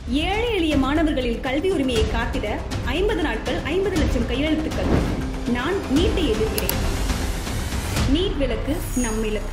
ஏழை எளிய மாணவர்களின் கல்வி உரிமையை காத்திட ஐம்பது நாட்கள் ஐம்பது லட்சம் கையெழுத்துக்கள் நான் நீட்டை எதிர்க்கிறேன் நீட் விலக்கு நம் இலக்கு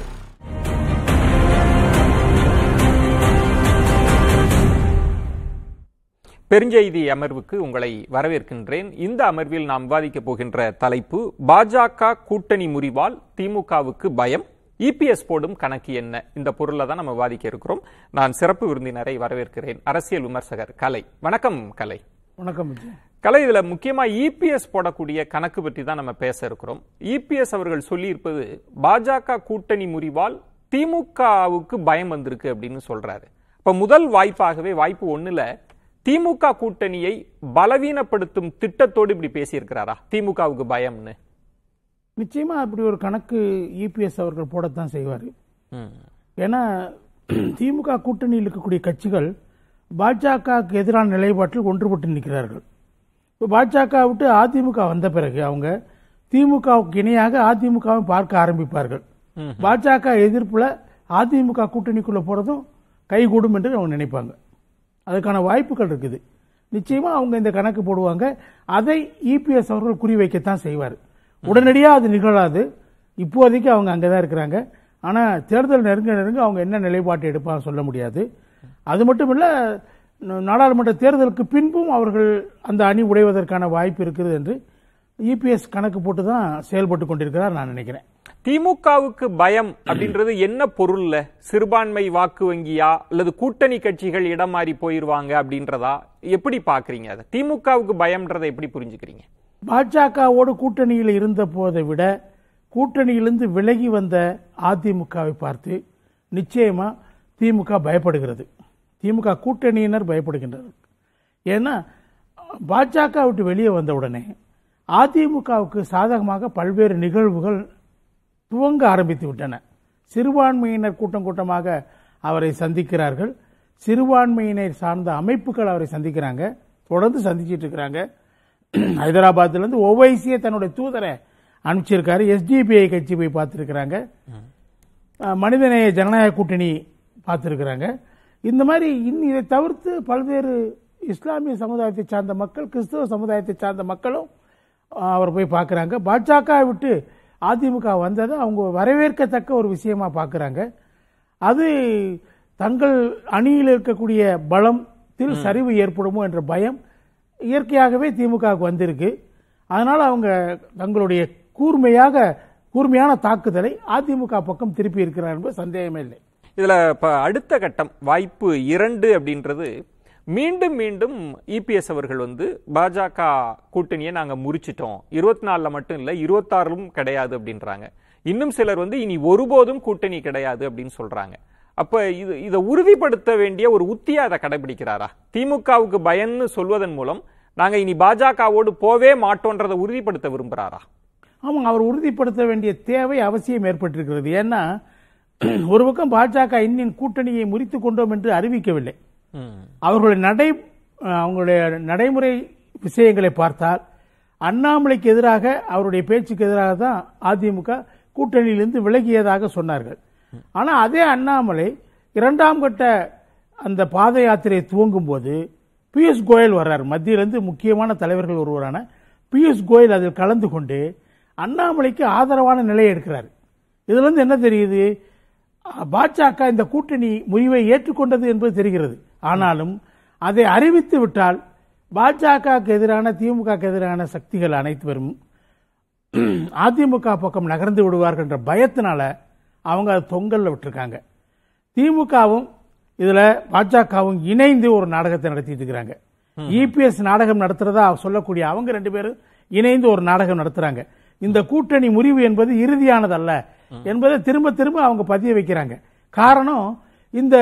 பெருஞ்செய்தி அமர்வுக்கு உங்களை வரவேற்கின்றேன் இந்த அமர்வில் நாம் விவாதிக்கப் போகின்ற தலைப்பு பாஜக கூட்டணி முறிவால் திமுகவுக்கு பயம் இபிஎஸ் போடும் கணக்கு என்ன இந்த பொருளை தான் நம்ம விவாதிக்க இருக்கிறோம் நான் சிறப்பு விருந்தினரை வரவேற்கிறேன் அரசியல் விமர்சகர் கலை வணக்கம் கலை வணக்கம் விஜய் கலை இதுல முக்கியமா இபிஎஸ் போடக்கூடிய கணக்கு பற்றி தான் நம்ம பேச இருக்கிறோம் இபிஎஸ் அவர்கள் சொல்லியிருப்பது பாஜக கூட்டணி முறிவால் திமுகவுக்கு பயம் வந்திருக்கு அப்படின்னு சொல்றாரு இப்ப முதல் வாய்ப்பாகவே வாய்ப்பு ஒண்ணுல திமுக கூட்டணியை பலவீனப்படுத்தும் திட்டத்தோடு இப்படி பேசியிருக்கிறாரா திமுகவுக்கு பயம்னு நிச்சயமா அப்படி ஒரு கணக்கு இபிஎஸ் அவர்கள் போடத்தான் செய்வார் ம். ஏன்னா திமுக கூட்டணியில் இருக்கக்கூடிய கட்சிகள் பாஜகவுக்கு எதிரான நிலைப்பாட்டில் ஒன்றுபட்டு நிற்கிறார்கள் இப்போ பாஜக விட்டு அதிமுக வந்த பிறகு அவங்க திமுகவுக்கு இணையாக அதிமுகவை பார்க்க ஆரம்பிப்பார்கள் பாஜக எதிர்ப்புல அதிமுக கூட்டணிக்குள்ள போறதும் கைகூடும் என்று அவங்க நினைப்பாங்க அதுக்கான வாய்ப்புகள் இருக்குது நிச்சயமா அவங்க இந்த கணக்கு போடுவாங்க அதை இபிஎஸ் அவர்கள் குறிவைக்கத்தான் செய்வார் உடனடியாக அது நிகழாது இப்போதைக்கு அவங்க அங்கே தான் இருக்கிறாங்க ஆனால் தேர்தல் நெருங்க நெருங்க அவங்க என்ன நிலைப்பாட்டை எடுப்பாங்க சொல்ல முடியாது அது மட்டும் இல்ல ந- நாடாளுமன்ற தேர்தலுக்கு பின்பும் அவர்கள் அந்த அணி உடைவதற்கான வாய்ப்பு இருக்குது என்று இபிஎஸ் கணக்கு போட்டு தான் செயல்பட்டு கொண்டிருக்கிறார் நான் நினைக்கிறேன் திமுகவுக்கு பயம் அப்படின்றது என்ன பொருள்ல சிறுபான்மை வாக்கு வங்கியா அல்லது கூட்டணி கட்சிகள் இடம் மாறி போயிருவாங்க அப்படின்றதா எப்படி பாக்குறீங்க அதை திமுகவுக்கு பயம்ன்றதை எப்படி புரிஞ்சுக்கிறீங்க பாஜகவோடு கூட்டணியில் இருந்த போதை விட கூட்டணியிலிருந்து விலகி வந்த அதிமுகவை பார்த்து நிச்சயமா திமுக பயப்படுகிறது திமுக கூட்டணியினர் பயப்படுகின்றனர் ஏன்னா பாஜக விட்டு வெளியே வந்த உடனே அதிமுகவுக்கு சாதகமாக பல்வேறு நிகழ்வுகள் துவங்க ஆரம்பித்து விட்டன சிறுபான்மையினர் கூட்டம் கூட்டமாக அவரை சந்திக்கிறார்கள் சிறுபான்மையினர் சார்ந்த அமைப்புகள் அவரை சந்திக்கிறாங்க தொடர்ந்து சந்திச்சிட்டு இருக்கிறாங்க ஹைதராபாத்ல இருந்து ஒவைசியை தன்னுடைய தூதரை அனுப்பிச்சிருக்காரு எஸ்டிபிஐ கட்சி போய் பார்த்திருக்கிறாங்க அஹ், மனிதநேய ஜனநாயக கூட்டணி பார்த்திருக்கிறாங்க இந்த மாதிரி இன்னும் இதை தவிர்த்து பல்வேறு இஸ்லாமிய சமுதாயத்தை சார்ந்த மக்கள் கிறிஸ்தவ சமுதாயத்தை சார்ந்த மக்களும் அஹ், அவர் போய் பார்க்கறாங்க பாஜக விட்டு அதிமுக வந்ததை அவங்க வரவேற்கத்தக்க ஒரு விஷயமா பார்க்கறாங்க அது தங்கள் அணியில் இருக்கக்கூடிய பலத்தில் சரிவு ஏற்படுமோ என்ற பயம் இயற்கையாகவே திமுகவுக்கு வந்திருக்கு அதனால அவங்க தங்களுடைய கூர்மையாக கூர்மையான தாக்குதலை அதிமுக பக்கம் திருப்பி இருக்கிறார் என்பது சந்தேகமே இல்லை இதுல இப்ப அடுத்த கட்டம் வாய்ப்பு இரண்டு அப்படின்றது மீண்டும் மீண்டும் இபிஎஸ் அவர்கள் வந்து பாஜக கூட்டணியை நாங்க முறிச்சிட்டோம் இருபத்தி நாலுல மட்டும் இல்ல இருபத்தாறுலும் கிடையாது அப்படின்றாங்க இன்னும் சிலர் வந்து இனி ஒருபோதும் கூட்டணி கிடையாது அப்படின்னு சொல்றாங்க அப்ப இது இதை உறுதிப்படுத்த வேண்டிய ஒரு உத்தியா அதை கடைபிடிக்கிறாரா திமுகவுக்கு பயன்னு சொல்வதன் மூலம் நாங்க இனி பாஜகவோடு போவே மாட்டோன்றதை உறுதிப்படுத்த விரும்புறாரா ஆமாம் அவர் உறுதிப்படுத்த வேண்டிய தேவை அவசியம் ஏற்பட்டிருக்கிறது ஏன்னா ஒரு பக்கம் பாஜக இன்னின் கூட்டணியை முறித்துக் கொண்டோம் என்று அறிவிக்கவில்லை ம். அவர்களுடைய நடை அவங்களுடைய நடைமுறை விஷயங்களை பார்த்தால் அண்ணாமலைக்கு எதிராக அவருடைய பேச்சுக்கு எதிராக தான் அதிமுக கூட்டணியிலிருந்து விலகியதாக சொன்னார்கள் ஆனா அதே அண்ணாமலை இரண்டாம் கட்ட அந்த பாத யாத்திரை துவங்கும் போது பியூஷ் கோயல் வர்றார் மத்தியிலிருந்து முக்கியமான தலைவர்கள் ஒருவரான பியூஷ் கோயல் அதில் கலந்து கொண்டு அண்ணாமலைக்கு ஆதரவான நிலையை எடுக்கிறார் இதுல இருந்து என்ன தெரியுது அஹ், பாஜக இந்த கூட்டணி முறிவை ஏற்றுக்கொண்டது என்பது தெரிகிறது ஆனாலும் அதை அறிவித்து விட்டால் பாஜகவுக்கு எதிரான திமுகவுக்கு எதிரான சக்திகள் அனைத்து பேரும் அதிமுக பக்கம் நகர்ந்து விடுவார்கள் என்ற பயத்தினால அவங்க அதை தொங்கல்ல விட்டுருக்காங்க திமுகவும் இதுல பாஜகவும் இணைந்து ஒரு நாடகத்தை நடத்திட்டு இருக்கிறாங்க இபிஎஸ் நாடகம் நடத்துறதா சொல்லக்கூடிய அவங்க ரெண்டு பேரும் இணைந்து ஒரு நாடகம் நடத்துறாங்க இந்த கூட்டணி முறிவு என்பது இறுதியானதல்ல என்பதை திரும்ப திரும்ப அவங்க பதிய வைக்கிறாங்க காரணம் இந்த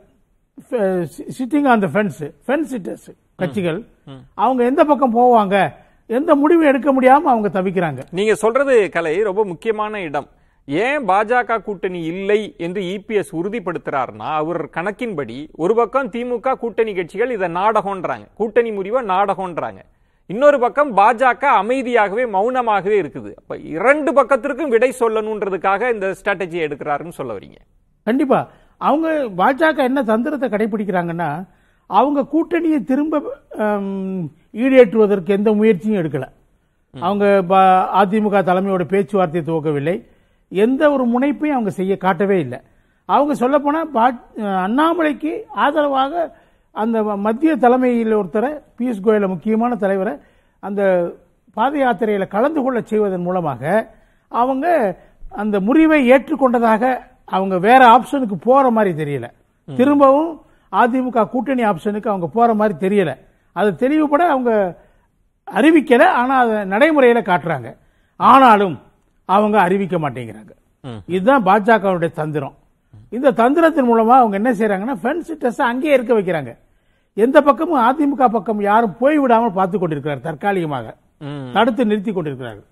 sitting on the fence fence sitters கட்சிகள் அவங்க எந்த பக்கம் போவாங்க எந்த முடிவும் எடுக்க முடியாம அவங்க தவிக்கிறாங்க நீங்க சொல்றது கலை ரொம்ப முக்கியமான இடம் ஏன் பாஜக கூட்டணி இல்லை என்று இபிஎஸ் உறுதிப்படுத்துறாருன்னா அவர் கணக்கின்படி ஒரு பக்கம் திமுக கூட்டணி கட்சிகள் இதை நாடகம்ன்றாங்க கூட்டணி முறிவை நாடகம்ன்றாங்க இன்னொரு பக்கம் பாஜக அமைதியாகவே மௌனமாகவே இருக்குது அப்ப இரண்டு பக்கத்திற்கும் விடை சொல்லணுன்றதுக்காக இந்த ஸ்ட்ராட்டஜியை எடுக்கிறாருன்னு சொல்ல வரீங்க கண்டிப்பா அவங்க பாஜக என்ன தந்திரத்தை கடைபிடிக்கிறாங்கன்னா அவங்க கூட்டணியை திரும்ப ஹம், ஈடேற்றுவதற்கு எந்த முயற்சியும் எடுக்கல அவங்க ப- அதிமுக தலைமையோட பேச்சுவார்த்தை துவக்கவில்லை எந்த ஒரு முனைப்பையும் அவங்க செய்ய காட்டவே இல்லை அவங்க சொல்ல போனா அண்ணாமலைக்கு ஆதரவாக அந்த மத்திய தலைமையில் ஒருத்தரை பியூஷ் கோயல முக்கியமான தலைவரை அந்த பாத யாத்திரையில கலந்து கொள்ள செய்வதன் மூலமாக அவங்க அந்த முறிவை ஏற்றுக்கொண்டதாக அவங்க வேற ஆப்ஷனுக்கு போற மாதிரி தெரியல திரும்பவும் அதிமுக கூட்டணி ஆப்ஷனுக்கு அவங்க போற மாதிரி தெரியல அது தெளிவுபட அவங்க அறிவிக்கல ஆனா அதை நடைமுறையில காட்டுறாங்க ஆனாலும் அவங்க அறிவிக்க மாட்டேங்கிறாங்க இதுதான் பாஜகவுடைய தந்திரம் இந்த தந்திரத்தின் மூலமா அவங்க என்ன செய்யறாங்கன்னா ஃபென்ஸ் டெஸ்ட் அங்கேயே இருக்க வைக்கிறாங்க எந்த பக்கமும் அதிமுக பக்கம் யாரும் போய்விடாமல் பார்த்து கொண்டிருக்கிறார் தற்காலிகமாக ம். தடுத்து நிறுத்தி கொண்டிருக்கிறார்கள்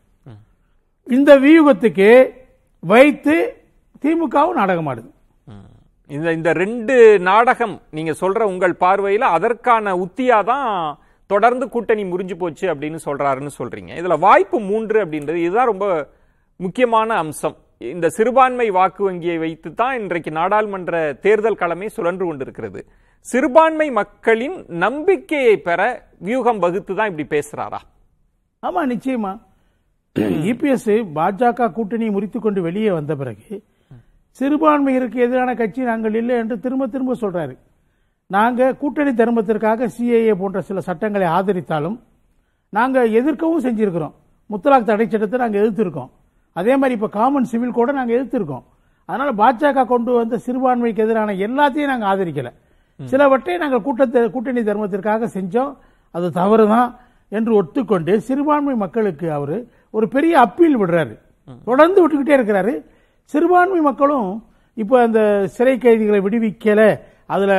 இந்த வியூகத்துக்கு வைத்து திமுகவும் நாடகம் ஆடுது இந்த இந்த ரெண்டு நாடகம் நீங்க சொல்ற உங்கள் பார்வையில அதற்கான உத்தியா தான் தொடர்ந்து கூட்டணி முறிஞ்சு போச்சு அப்படின்னு சொல்றாருன்னு சொல்றீங்க இதுல வாய்ப்பு மூன்று அப்படின்றது இதுதான் ரொம்ப முக்கியமான அம்சம் இந்த சிறுபான்மை வாக்கு வங்கியை வைத்து தான் இன்றைக்கு நாடாளுமன்ற தேர்தல் களமே சுழன்று கொண்டிருக்கிறது சிறுபான்மை மக்களின் நம்பிக்கையை பெற வியூகம் வகுத்து தான் இப்படி பேசுறாரா ஆமா நிச்சயமா இபிஎஸ் பாஜக கூட்டணியை முறித்துக் கொண்டு வெளியே வந்த பிறகு சிறுபான்மையிற்கு எதிரான கட்சி நாங்கள் இல்லை என்று திரும்ப திரும்ப சொல்றாரு நாங்க கூட்டணி தர்மத்திற்காக சிஏஏ போன்ற சில சட்டங்களை ஆதரித்தாலும் நாங்க எதிர்க்கவும் செஞ்சிருக்கிறோம் முத்தலாக் தடை சட்டத்தை நாங்க எதிர்த்திருக்கோம் அதே மாதிரி இப்ப காமன் சிவில் கூட நாங்க எதிர்த்திருக்கோம் அதனால பாஜக கொண்டு வந்த சிறுபான்மைக்கு எதிரான எல்லாத்தையும் நாங்க ஆதரிக்கல சிலவற்றை நாங்கள் கூட்டத்தை கூட்டணி தர்மத்திற்காக செஞ்சோம் அது தவறுதான் என்று ஒத்துக்கொண்டு சிறுபான்மை மக்களுக்கு அவரு ஒரு பெரிய அப்பீல் விடுறாரு தொடர்ந்து விட்டுக்கிட்டே இருக்கிறாரு சிறுபான்மை மக்களும் இப்போ அந்த சிறை கைதிகளை விடுவிக்கல அதுல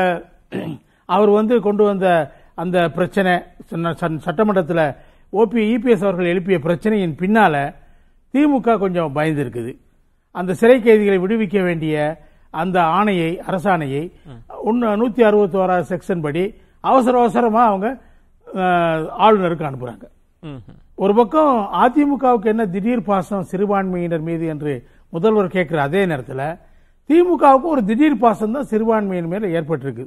அவர் வந்து கொண்டு வந்த அந்த பிரச்சனை சொன்ன- சன்- சட்டமன்றத்தில் ஓபி இபிஎஸ் அவர்கள் எழுப்பிய பிரச்சனையின் பின்னால திமுக கொஞ்சம் பயந்து இருக்குது அந்த சிறை கைதிகளை விடுவிக்க வேண்டிய அந்த ஆணையை அரசாணையை ஒன்னு நூத்தி அறுபத்தி ஓராவது செக்ஷன் படி அவசர அவசரமா அவங்க அஹ், ஆளுநருக்கு அனுப்புறாங்க ம்ஹும். ஒரு பக்கம் அதிமுகவுக்கு என்ன திடீர் பாசம் சிறுபான்மையினர் மீது என்று முதல்வர் கேட்கிற அதே நேரத்தில் திமுகவுக்கு ஒரு திடீர் பாசம் தான் சிறுபான்மையினர் மேல ஏற்பட்டிருக்கு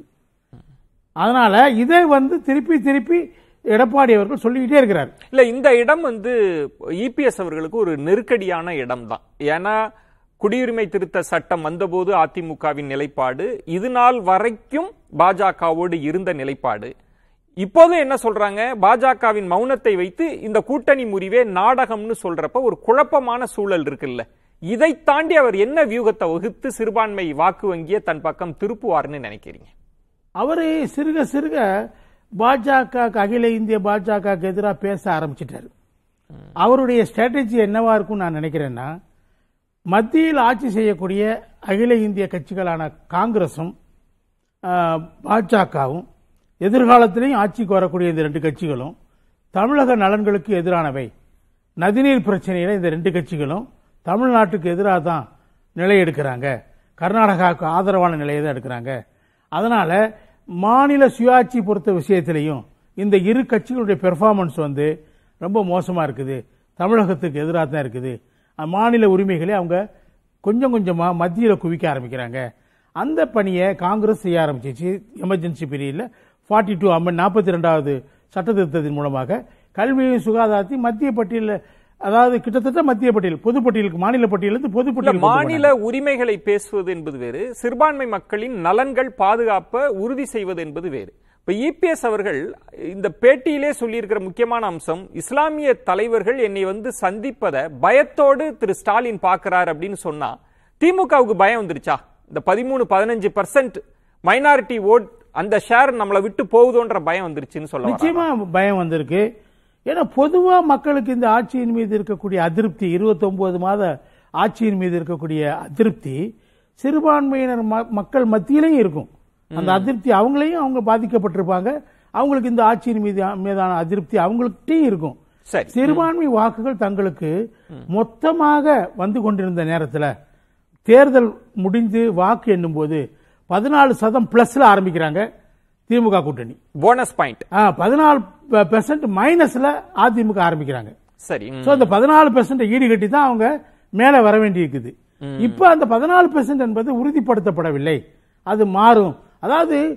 அதனால இதை வந்து திருப்பி திருப்பி எடப்பாடி அவர்கள் சொல்லிக்கிட்டே இருக்கிறார் இல்ல இந்த இடம் வந்து இபிஎஸ் அவர்களுக்கு ஒரு நெருக்கடியான இடம் தான் ஏன்னா குடியுரிமை திருத்த சட்டம் வந்தபோது அதிமுகவின் நிலைப்பாடு இது நாள் வரைக்கும் பாஜகவோடு இருந்த நிலைப்பாடு இப்போதும் என்ன சொல்றாங்க பாஜகவின் மௌனத்தை வைத்து இந்த கூட்டணி முறிவே நாடகம்னு சொல்றப்ப ஒரு குழப்பமான சூழல் இருக்குல்ல இதை தாண்டி அவர் என்ன வியூகத்தை வகுத்து சிறுபான்மை வாக்கு வங்கியை தன் பக்கம் திருப்புவார்னு நினைக்கிறீங்க அவரு சிறுக சிறுக பாஜக அகில இந்திய பாஜகவுக்கு எதிராக பேச ஆரம்பிச்சிட்டாரு அவருடைய ஸ்ட்ராட்டஜி என்னவா இருக்கும் நான் நினைக்கிறேன்னா மத்தியில் ஆட்சி செய்யக்கூடிய அகில இந்திய கட்சிகளான காங்கிரசும் ஆஹ், பாஜகவும் எதிர்காலத்திலையும் ஆட்சிக்கு வரக்கூடிய இந்த ரெண்டு கட்சிகளும் தமிழக நலன்களுக்கு எதிரானவை நதிநீர் பிரச்சனையில இந்த ரெண்டு கட்சிகளும் தமிழ்நாட்டுக்கு எதிராக தான் நிலை எடுக்கிறாங்க கர்நாடகாவுக்கு ஆதரவான நிலையை தான் எடுக்கிறாங்க அதனால மாநில சுயாட்சி பொறுத்த விஷயத்திலையும் இந்த இரு கட்சிகளுடைய பெர்ஃபார்மன்ஸ் வந்து ரொம்ப மோசமா இருக்குது தமிழகத்துக்கு எதிராக தான் இருக்குது அஹ் மாநில உரிமைகளை அவங்க கொஞ்சம் கொஞ்சமா மத்தியில குவிக்க ஆரம்பிக்கிறாங்க அந்த பணியை காங்கிரஸ் செய்ய ஆரம்பிச்சிச்சு எமர்ஜென்சி பீரியட்ல ஃபார்ட்டி டூ அம்மன் நாற்பத்தி ரெண்டாவது சட்ட திருத்தத்தின் மூலமாக கல்வியும் சுகாதாரத்தையும் மத்திய பட்டியலில் அதாவது கிட்டத்தட்ட மத்திய பட்டியல் பொது பட்டியலுக்கு மாநில பட்டியலிருந்து பொது இல்ல பட்டியல் கொண்டு மாநில உரிமைகளை பேசுவது என்பது வேறு சிறுபான்மை மக்களின் நலன்கள் பாதுகாப்ப உறுதி செய்வது என்பது வேறு இப்ப இபிஎஸ் அவர்கள் இந்த பேட்டியிலே சொல்லியிருக்கிற முக்கியமான அம்சம் இஸ்லாமிய தலைவர்கள் என்னை வந்து சந்திப்பதை பயத்தோடு திரு ஸ்டாலின் பார்க்கிறார் அப்படின்னு சொன்னா திமுகவுக்கு பயம் வந்துருச்சா இந்த பதிமூணு பதினஞ்சு பர்சன்ட் மைனாரிட்டி ஓட் அந்த ஷேர் நம்மளை விட்டு போகுதோன்ற பயம் வந்துருச்சுன்னு சொல்ல வராரா? நிச்சயமா பயம் வந்திருக்கு ஏன்னா பொதுவா மக்களுக்கு இந்த ஆட்சியின் மீது இருக்கக்கூடிய அதிருப்தி 29 மாத ஆட்சியின் மீது இருக்கக்கூடிய அதிருப்தி சிறுபான்மையினர் ம- மக்கள் மத்தியிலையும் இருக்கும் அந்த அதிருப்தி அவங்களையும் அவங்க பாதிக்கப்பட்டிருப்பாங்க அவங்களுக்கு இந்த ஆட்சியின் மீது மீதான அதிருப்தி அவங்கள்கிட்டயும் இருக்கும் சரி சிறுபான்மை வாக்குகள் தங்களுக்கு மொத்தமாக வந்து கொண்டிருந்த நேரத்தில் தேர்தல் முடிந்து வாக்கு எண்ணும் போது பதினாலு சதம் பிளஸ்ல ஆரம்பிக்கிறாங்க திமுக கூட்டணி போனஸ் பாயிண்ட் பதினாலு பெர்சன்ட் மைனஸ்ல அதிமுக ஆரம்பிக்கிறாங்க சரி ம். சோ அந்த பதினாலு பெர்சன்ட் ஈடு கட்டி தான் அவங்க மேல வர வேண்டியிருக்குது இப்ப அந்த பதினாலு பெர்சன்ட் என்பது உறுதிப்படுத்தப்படவில்லை அது மாறும் அதாவது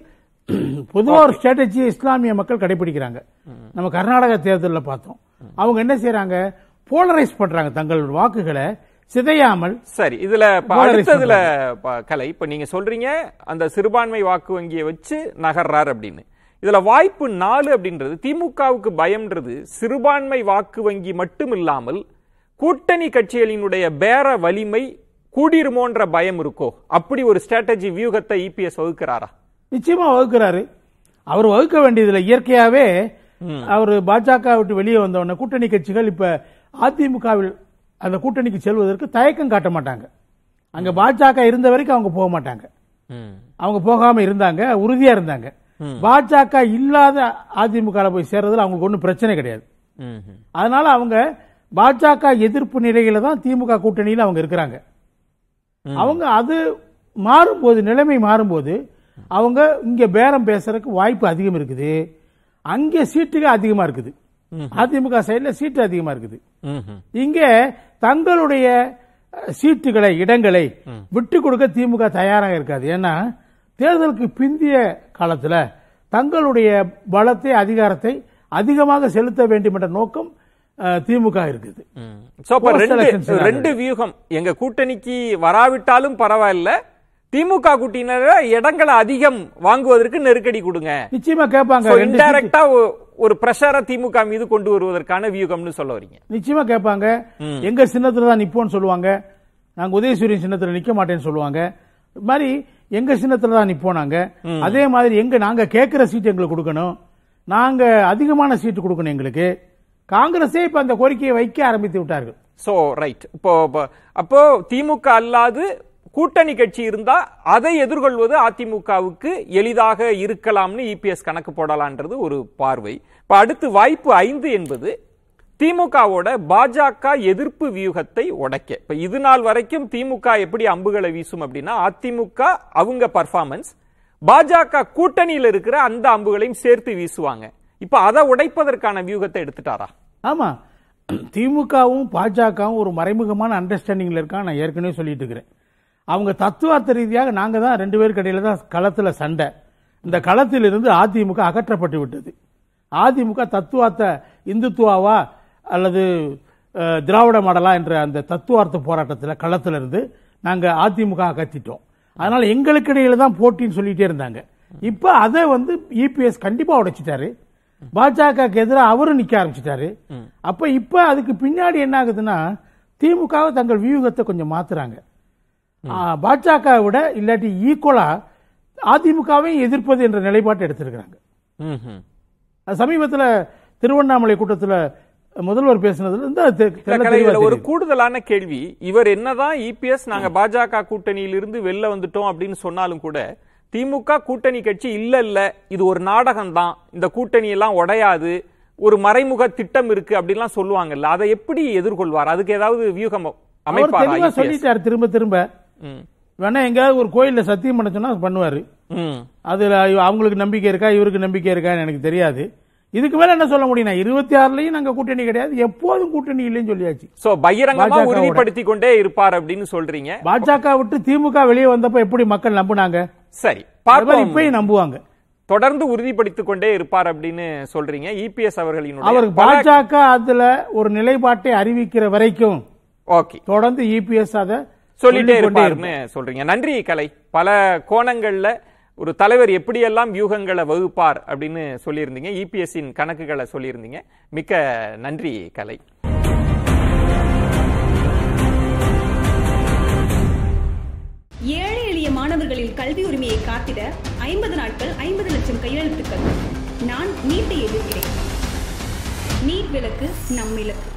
பொதுவா ஒரு ஸ்ட்ராட்டஜி இஸ்லாமிய மக்கள் கடைபிடிக்கிறாங்க நம்ம கர்நாடக தேர்தலில் பார்த்தோம் அவங்க என்ன செய்றாங்க போலரைஸ் பண்றாங்க தங்கள் வாக்குகளை சிதையாமல் சரி இதுல இப்ப Polarize அடுத்ததுல ப- கலை இப்ப நீங்க சொல்றீங்க அந்த சிறுபான்மை வாக்கு வங்கியை வச்சு நகர்றார் அப்படின்னு இதுல வாய்ப்பு நாலு அப்படின்றது திமுகவுக்கு பயம்ன்றது சிறுபான்மை வாக்கு வங்கி மட்டும் இல்லாமல் கூட்டணி கட்சிகளினுடைய பேர வலிமை கூடிருமோன்ற பயம் இருக்கோ அப்படி ஒரு ஸ்ட்ராட்டஜி வியூகத்தை இபிஎஸ் வகுக்கிறாரா நிச்சயமா வகுக்கிறாரு அவர் வகுக்க வேண்டியதுல இயற்கையாவே அவர் பாஜக விட்டு வெளியே வந்தவொடனே கூட்டணி கட்சிகள் இப்ப அதிமுகவில் அந்த கூட்டணிக்கு செல்வதற்கு தயக்கம் காட்ட மாட்டாங்க அங்க பாஜக இருந்த வரைக்கும் அவங்க போக மாட்டாங்க அவங்க போகாம இருந்தாங்க உறுதியா இருந்தாங்க பாஜக இல்லாத அதிமுக ல போய் சேர்றதுல அவங்களுக்கு ஒன்றும் பிரச்சனை கிடையாது அதனால அவங்க பாஜக எதிர்ப்பு நிலையில தான் திமுக கூட்டணியில அவங்க இருக்கிறாங்க அவங்க அது மாறும்போது நிலைமை மாறும்போது அவங்க இங்க பேரம் பேசுறதுக்கு வாய்ப்பு அதிகம் இருக்குது அங்கே சீட்டுகள் அதிகமா இருக்குது அதிமுக சைடுல சீட்டு அதிகமா இருக்குது இங்க தங்களுடைய அஹ், சீட்டுகளை இடங்களை விட்டு கொடுக்க திமுக தயாராக இருக்காது ஏன்னா தேர்தலுக்கு பிந்திய காலத்துல தங்களுடைய பலத்தை அதிகாரத்தை அதிகமாக செலுத்த வேண்டும் என்ற நோக்கம் அஹ், திமுக இருக்குது சோ அப்ப Post ரெண்டு election scenario. ரெண்டு வியூகம் எங்க கூட்டணிக்கு வராவிட்டாலும் பரவாயில்ல திமுக கூட்டினர இடங்களை அதிகம் வாங்குவதற்கு நெருக்கடி கொடுங்க நிச்சயமா கேட்பாங்க ரெண்டு சீட்டு- இன்டைரக்டா ஒரு பிரஷரை திமுக மீது கொண்டு வருவதற்கான வியூகம்னு சொல்ல வரீங்க நிச்சயமா கேட்பாங்க எங்க சின்னத்துல தான் நிப்போம்னு சொல்லுவாங்க நாங்க உதயசூரியன் சின்னத்துல நிக்க மாட்டேன்னு சொல்லுவாங்க இது மாதிரி எங்க சின்னத்துல தான் நிப்போம் நாங்க அதே மாதிரி எங்க நாங்க கேட்கிற சீட் எங்களுக்கு கொடுக்கணும் நாங்க அதிகமான சீட்டு கொடுக்கணும் எங்களுக்கு காங்கிரஸே இப்ப அந்த கோரிக்கையை வைக்க ஆரம்பித்து விட்டார்கள் சோ ரைட் இப்போ இப்போ- அப்போ திமுக அல்லாது கூட்டணி கட்சி இருந்தா அதை எதிர்கொள்வது அதிமுகவுக்கு எளிதாக இருக்கலாம்னு இபிஎஸ் கணக்கு போடலான்றது ஒரு பார்வை இப்ப அடுத்து வாய்ப்பு ஐந்து என்பது திமுகவோட பாஜக எதிர்ப்பு வியூகத்தை உடைக்க இப்ப இது நாள் வரைக்கும் திமுக எப்படி அம்புகளை வீசும் அப்படின்னா அதிமுக அவங்க பர்ஃபார்மன்ஸ் பாஜக கூட்டணியில் இருக்கிற அந்த அம்புகளையும் சேர்த்து வீசுவாங்க இப்ப அதை உடைப்பதற்கான வியூகத்தை எடுத்துட்டாரா ஆமா திமுகவும் பாஜகவும் ஒரு மறைமுகமான அண்டர்ஸ்டாண்டிங்ல இருக்கான் நான் ஏற்கனவே சொல்லிட்டு இருக்கிறேன் அவங்க தத்துவார்த்த ரீதியாக நாங்க தான் ரெண்டு பேருக்கு இடையில தான் களத்துல சண்டை இந்த களத்திலிருந்து அதிமுக அகற்றப்பட்டு விட்டது அதிமுக தத்துவார்த்த இந்துத்துவாவா அல்லது அஹ், திராவிட மாடலா என்ற அந்த தத்துவார்த்த போராட்டத்தில் களத்துல இருந்து நாங்க அதிமுக அகற்றிட்டோம் அதனால எங்களுக்கு இடையில தான் போட்டின்னு சொல்லிட்டே இருந்தாங்க இப்ப அதை வந்து இபிஎஸ் கண்டிப்பா உடைச்சிட்டாரு பாஜகவுக்கு எதிராக அவரும் நிக்க ஆரம்பிச்சிட்டாரு அப்ப இப்ப அதுக்கு பின்னாடி என்ன ஆகுதுன்னா திமுக தங்கள் வியூகத்தை கொஞ்சம் மாத்துறாங்க பாஜக விட இல்லாட்டி ஈக்குவலா அதிமுகவையும் எதிர்ப்பது என்ற நிலைப்பாட்டை எடுத்திருக்கிறாங்க ம்ஹும். அது சமீபத்துல திருவண்ணாமலை கூட்டத்துல முதல்வர் பேசினதுல இருந்து அது தெ- இல்ல, தெள்ள கலை, தெளிவா இதுல ஒரு தெரியுது. கூடுதலான கேள்வி இவர் என்னதான் இபிஎஸ் நாங்க பாஜக கூட்டணியிலிருந்து வெளில வந்துட்டோம் அப்படின்னு சொன்னாலும் கூட திமுக கூட்டணி கட்சி இல்ல இல்ல இது ஒரு நாடகம் தான் இந்த கூட்டணி எல்லாம் உடையாது ஒரு மறைமுக திட்டம் இருக்கு அப்படின்லாம் சொல்லுவாங்கல்ல அதை எப்படி எதிர்கொள்வார் அதுக்கு ஏதாவது வியூகம் அவர் அமைப்பாரா தெளிவா EPS? சொல்லிட்டாரு திரும்ப திரும்ப ம். வேணா எங்கேயாவது ஒரு கோயில்ல சத்தியம் பண்ண சொன்னா பண்ணுவாரு ம். அதுல அவங்களுக்கு நம்பிக்கை இருக்கா இவருக்கு நம்பிக்கை இருக்கான்னு எனக்கு தெரியாது இதுக்கு மேல என்ன சொல்ல முடியும் நான் இருபத்தி ஆறுலயும் நாங்க கூட்டணி கிடையாது எப்போதும் கூட்டணி இல்லைன்னு சொல்லியாச்சு சோ பகிரங்கமா பாஜக வோட. உறுதிப்படுத்தி கொண்டே இருப்பார் அப்படின்னு சொல்றீங்க பாஜக விட்டு திமுக வெளியே வந்தப்ப எப்படி மக்கள் நம்புனாங்க சரி அது மாதிரி பார்ப்போம் இப்பயும் நம்புவாங்க தொடர்ந்து உறுதிப்படுத்திக் கொண்டே இருப்பார் அப்படின்னு சொல்றீங்க இபிஎஸ் அவர்களினுடைய அவருக்கு பல- பாஜக அதுல ஒரு நிலைப்பாட்டை அறிவிக்கிற வரைக்கும் ஓகே தொடர்ந்து இபிஎஸ் அதை சொல்லிட்டே சொல்லிக் கொண்டே இருப்பாருன்னு சொல்றீங்க நன்றி கலை பல கோணங்கள்ல ஒரு தலைவர் எப்படியெல்லாம் வியூகங்களை வகுப்பார் அப்படின்னு சொல்லியிருந்தீங்க இபிஎஸ்ஸின் கணக்குகளை சொல்லியிருந்தீங்க மிக்க நன்றி கலை ஏழை எளிய மாணவர்களின் கல்வி உரிமையை காத்திட ஐம்பது நாட்கள் ஐம்பது லட்சம் கையெழுத்துக்கள் நான் நீட்டை எதிர்க்கிறேன் நீட் விலக்கு நம் இலக்கு